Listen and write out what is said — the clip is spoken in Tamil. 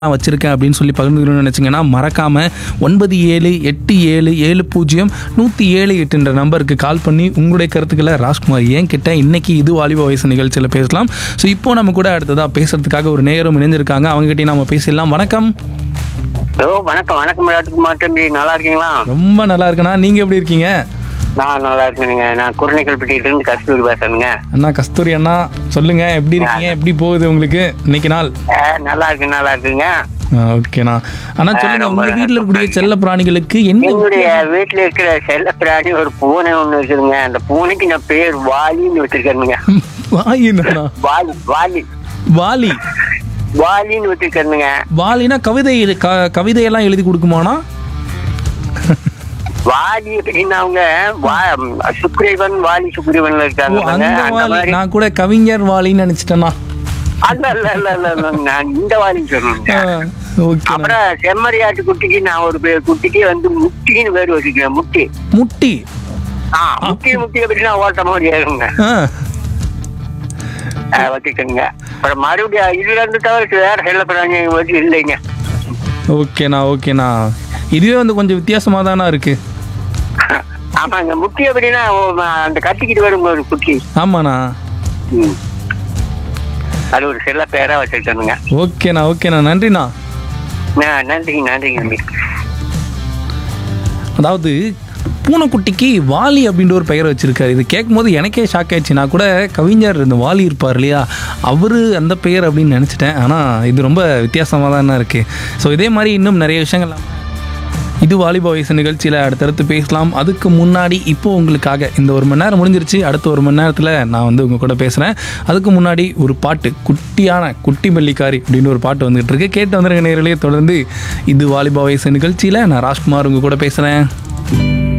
நான் வச்சிருக்கேன் அப்படின்னு சொல்லி பகிர்ந்துக்கணும்னு நினச்சிங்கன்னா மறக்காம ஒன்பது ஏழு எட்டு ஏழு ஏழு பூஜ்ஜியம் நூற்றி ஏழு எட்டுன்ற நம்பருக்கு கால் பண்ணி உங்களுடைய கருத்துக்களை ராஜ்குமார் ஏன் கிட்ட இன்னைக்கு இது வாலிப வயசு நிகழ்ச்சியில் பேசலாம் ஸோ இப்போ நம்ம கூட அடுத்ததாக பேசுறதுக்காக ஒரு நேரம் இணைஞ்சிருக்காங்க அவங்ககிட்டயும் நம்ம பேசிடலாம் வணக்கம் ஹலோ வணக்கம் வணக்கம் ராஜ்குமார் தம்பி நல்லா இருக்கீங்களா ரொம்ப நல்லா இருக்கண்ணா நீங்கள் எப்படி இருக்கீங்க நான் நல்லா இருக்கேனுங்க நான் குருணைக்கல்பட்டியில இருந்து கஸ்தூரி பேசுறேங்க அண்ணா கஸ்தூரி அண்ணா சொல்லுங்க எப்படி இருக்கீங்க எப்படி போகுது உங்களுக்கு இன்னைக்கு நாள் அஹ், நல்லா இருக்கு நல்லா இருக்குங்க ஆ, ஓகேண்ணா அண்ணா சொல்லுங்க ரொம்ப உங்க வீட்டில் இருக்கக்கூடிய செல்ல பிராணிகளுக்கு என்ன என்னுடைய வீட்டுல இருக்கிற செல்ல பிராணி ஒரு பூனை ஒண்ணு இருக்குதுங்க அந்த பூனைக்கு நான் பேர் வாலின்னு வச்சிருக்கேனுங்க வாயினா வாலி வாலி வாலி வாலின்னு வச்சிருக்கேனுங்க வாலினா கவிதை எழு- க- கவிதையெல்லாம் எழுதி கொடுக்குமாண்ணா வாலி அப்படின்னா அவங்க வா- சுக்ரீவன் வாலி சுக்ரீவன்ல ஓ இருக்காங்க அந்த அந்த வாலி மாதிரி நான் கூட கவிஞர் வாலின்னு நினைச்சிட்டேண்ணா அல்ல அல்ல அல்ல அல்ல, அல்ல நான் இந்த வாலின்னு சொல்லுங்க ஓகே அப்புறம் செம்மறியாட்டு குட்டிக்கு நான் ஒரு பேர் குட்டிக்கு வந்து முட்டின்னு பேர் வச்சுக்கிறேன் முட்டி முட்டி ஆ முட்டி முட்டி அப்படின்னா ஓட்ட மாதிரி ஏறுங்க ஆ வச்சுக்கோங்க அப்புறம் மறுபடியும் இதுல இருந்து தவிர வேற செல்ல பிராணி வச்சு இல்லைங்க ஓகேண்ணா ஓகேண்ணா இதுவே வந்து கொஞ்சம் வித்தியாசமாக தானே இருக்கு ஆமாங்க முட்டி அப்படின்னா ஓ, அந்த கத்திக்கிட்டு வரும் ஒரு குட்டி ஆமாண்ணா ம். அது ஒரு செல்ல பேரா வச்சிருக்கணுங்க ஓகேண்ணா ஓகேண்ணா நன்றிண்ணா ந- நன்றிங்க நன்றிங்க நன்றி அதாவது பூனைக்குட்டிக்கு வாலி அப்படின்ற ஒரு பெயர் வச்சிருக்காரு இது கேட்கும்போது எனக்கே ஷாக் ஆயிடுச்சு நான் கூட கவிஞர் இந்த வாலி இருப்பார் இல்லையா அவரு அந்த பெயர் அப்படின்னு நினச்சிட்டேன் ஆனால் இது ரொம்ப வித்தியாசமாக தானே இருக்குது ஸோ இதே மாதிரி இன்னும் நிறைய விஷயங்கள் இது வாலிப வயசு நிகழ்ச்சியில் அடுத்தடுத்து பேசலாம் அதுக்கு முன்னாடி இப்போ உங்களுக்காக இந்த ஒரு மணி நேரம் முடிஞ்சிருச்சு அடுத்த ஒரு மணி நேரத்தில் நான் வந்து உங்கள் கூட பேசுகிறேன் அதுக்கு முன்னாடி ஒரு பாட்டு குட்டியான குட்டி மல்லிக்காரி அப்படின்னு ஒரு பாட்டு வந்துகிட்டு இருக்கு கேட்டு வந்துருங்க நேரிலேயே தொடர்ந்து இது வாலிப வயசு நிகழ்ச்சியில் நான் ராஜ்குமார் உங்கள் கூட பேசுகிறேன்